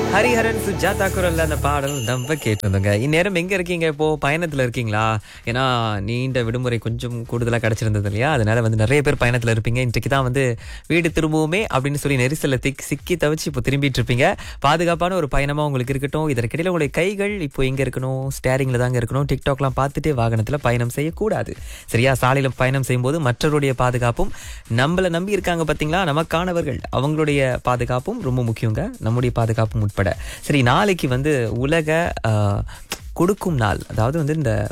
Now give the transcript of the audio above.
ஹரிஹரன் சுஜாதா குரல்ல அந்த பாடல் நம்ம கேட்டிருந்தோங்க இந்நேரம் எங்க இருக்கீங்க இப்போ பயணத்துல இருக்கீங்களா ஏன்னா நீண்ட விடுமுறை கொஞ்சம் கூடுதலா கிடைச்சிருந்தது இல்லையா அதனால வந்து நிறைய பேர் பயணத்துல இருப்பீங்க இன்றைக்கு தான் வந்து வீடு திரும்புவோமே அப்படின்னு சொல்லி நெரிசல்ல திக் சிக்கி தவிச்சு இப்போ திரும்பிட்டு இருப்பீங்க பாதுகாப்பான ஒரு பயணமா உங்களுக்கு இருக்கட்டும் இதற்கிடையில உங்களுடைய கைகள் இப்போ எங்க இருக்கணும் ஸ்டேரிங்ல தாங்க இருக்கணும் டிக்டாக்லாம் பார்த்துட்டு வாகனத்துல பயணம் செய்யக்கூடாது சரியா சாலையில பயணம் செய்யும்போது மற்றவருடைய பாதுகாப்பும் நம்மளை நம்பி இருக்காங்க பாத்தீங்களா நமக்கானவர்கள் அவங்களுடைய பாதுகாப்பும் ரொம்ப முக்கியங்க நம்முடைய பாதுகாப்பும் உட்பட சரி நாளைக்கு வந்து உலக ஆஹ், கொடுக்கும் நாள் அதாவது வந்து இந்த